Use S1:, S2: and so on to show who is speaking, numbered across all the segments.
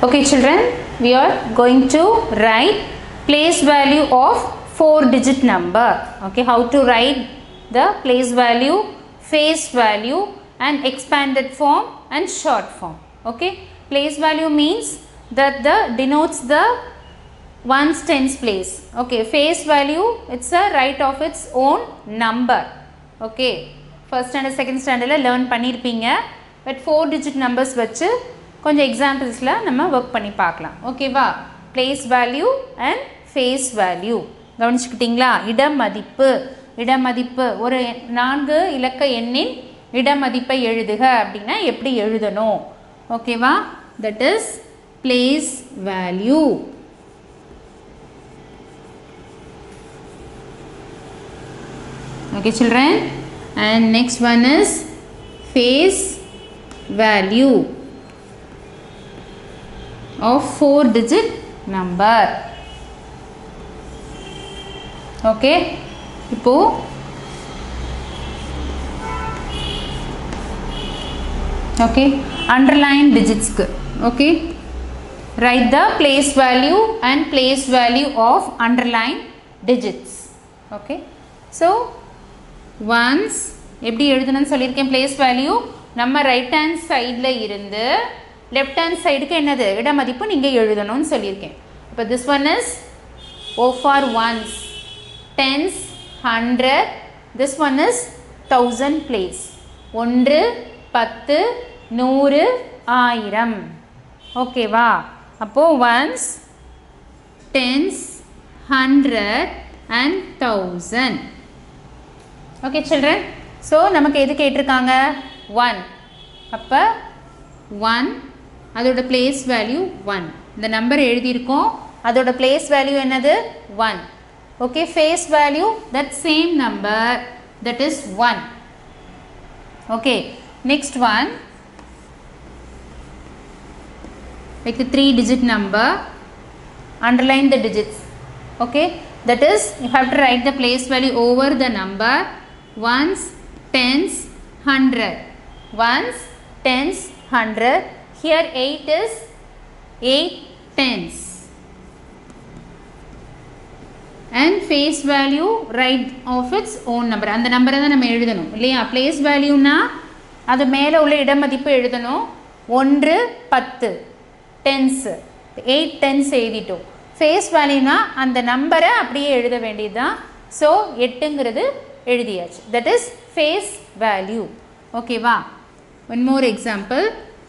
S1: Okay children, we are going to write place value of 4 digit number. Okay, how to write the place value, face value and expanded form and short form. Okay, place value means that the denotes the one's tens place. Okay, face value it's a right of its own number. Okay, first standard, second standardல learn பண்ணியிருப்பீங்க but four digit numbers வச்சு கொஞ்சம் எக்ஸாம்பிள்ஸில் நம்ம work பண்ணி பார்க்கலாம் ஓகேவா place value and face value கவனிச்சுக்கிட்டிங்களா இடமதிப்பு இடமதிப்பு ஒரு நான்கு இலக்க எண்ணின் இடமதிப்பை எழுதுக அப்படின்னா எப்படி எழுதணும் ஓகேவா that is place value okay children and next one is face value of 4 digit number okay இப்போ okay underline digits க்கு okay write the place value and place value of underline digits okay so once எப்படி எழுதணும்னு சொல்லியிருக்கேன் place value நம்ம right hand சைடில் இருந்து left hand சைடுக்கு என்னது இடமதிப்பு நீங்கள் எழுதணும்னு சொல்லியிருக்கேன் இப்போ this one is o for ones tens hundred this one is thousand place ஒன்று பத்து நூறு ஆயிரம் ஓகேவா அப்போது ones tens hundred and thousand okay children so நமக்கு எது கேட்டிருக்காங்க ஒன் அப்போ ஒன் அதோட பிளேஸ் வேல்யூ ஒன் இந்த நம்பர் எழுதியிருக்கோம் அதோட பிளேஸ் வேல்யூ என்னது one okay face value that same number that is one okay next one like the three digit number underline the digits okay that is you have to write the place value over the number ones tens hundred ones tens hundred here 8 is 8 tens and face value right of its own number அந்த நம்பரை தான் நம்ம எழுதணும் இல்லையா place வேல்யூனா அது மேலே உள்ள இடமதிப்பு எழுதணும் ஒன்று பத்து டென்ஸு எயிட் டென்ஸ் எழுதிட்டோம் ஃபேஸ் வேல்யூனா அந்த நம்பரை அப்படியே எழுத வேண்டியது தான் ஸோ எட்டுங்கிறது எழுதியாச்சு தட் இஸ் ஃபேஸ் வேல்யூ ஓகேவா ஒன் மோர் எக்ஸாம்பிள்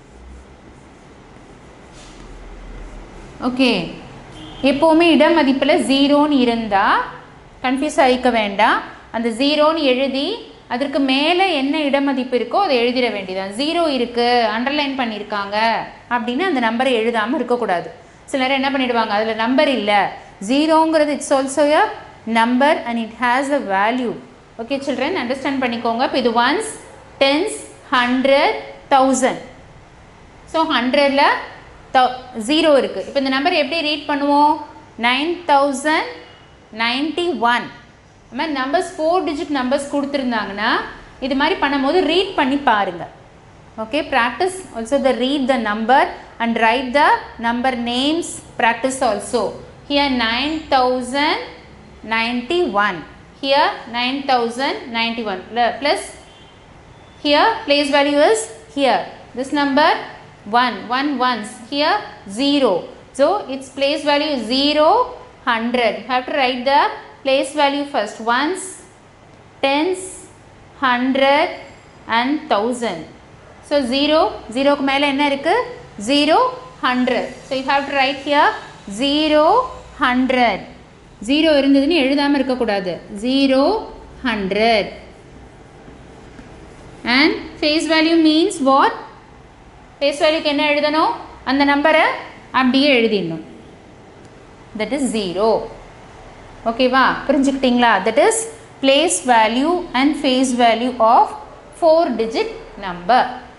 S1: ஓகே எப்போவுமே இடமதிப்பில் ஜீரோன்னு இருந்தால் கன்ஃபியூஸ் ஆகிக்க வேண்டாம் அந்த ஜீரோன்னு எழுதி அதற்கு மேலே என்ன இடமதிப்பு இருக்கோ அதை எழுதிட வேண்டியதான் ஜீரோ இருக்குது அண்டர்லைன் பண்ணியிருக்காங்க அப்படின்னு அந்த நம்பரை எழுதாமல் இருக்கக்கூடாது சிலர் என்ன பண்ணிடுவாங்க அதில் நம்பர் இல்லை ஜீரோங்கிறது it's also a number and it has a value okay children understand பண்ணிக்கோங்க இப்போ இது ones tens hundred thousand so ஹண்ட்ரடில் தௌ ஜீரோ இருக்குது இப்போ இந்த நம்பர் எப்படி ரீட் பண்ணுவோம் நைன் தௌசண்ட் நைன்ட்டி ஒன் அது மாதிரி நம்பர்ஸ் ஃபோர் டிஜிட் நம்பர்ஸ் கொடுத்துருந்தாங்கன்னா இது மாதிரி பண்ணும்போது ரீட் பண்ணி பாருங்கள் okay practice also the read the number and write the number names practice also here nine thousand ninety one here nine thousand ninety one plus here place value is here this number one one ones here zero so it's place value zero hundred have to write the place value first ones tens hundred and thousand so zero zero க்கு மேல என்ன இருக்கு zero hundred so you have to write here zero hundred zero இருந்ததுன்னு எழுதாம இருக்கக்கூடாது zero hundred and face value means what face value க்கு என்ன எழுதணும் அந்த நம்பரை அப்படியே எழுதிடணும் that is zero ஓகேவா புரிஞ்சுக்கிட்டீங்களா that is place value and face value of four digit number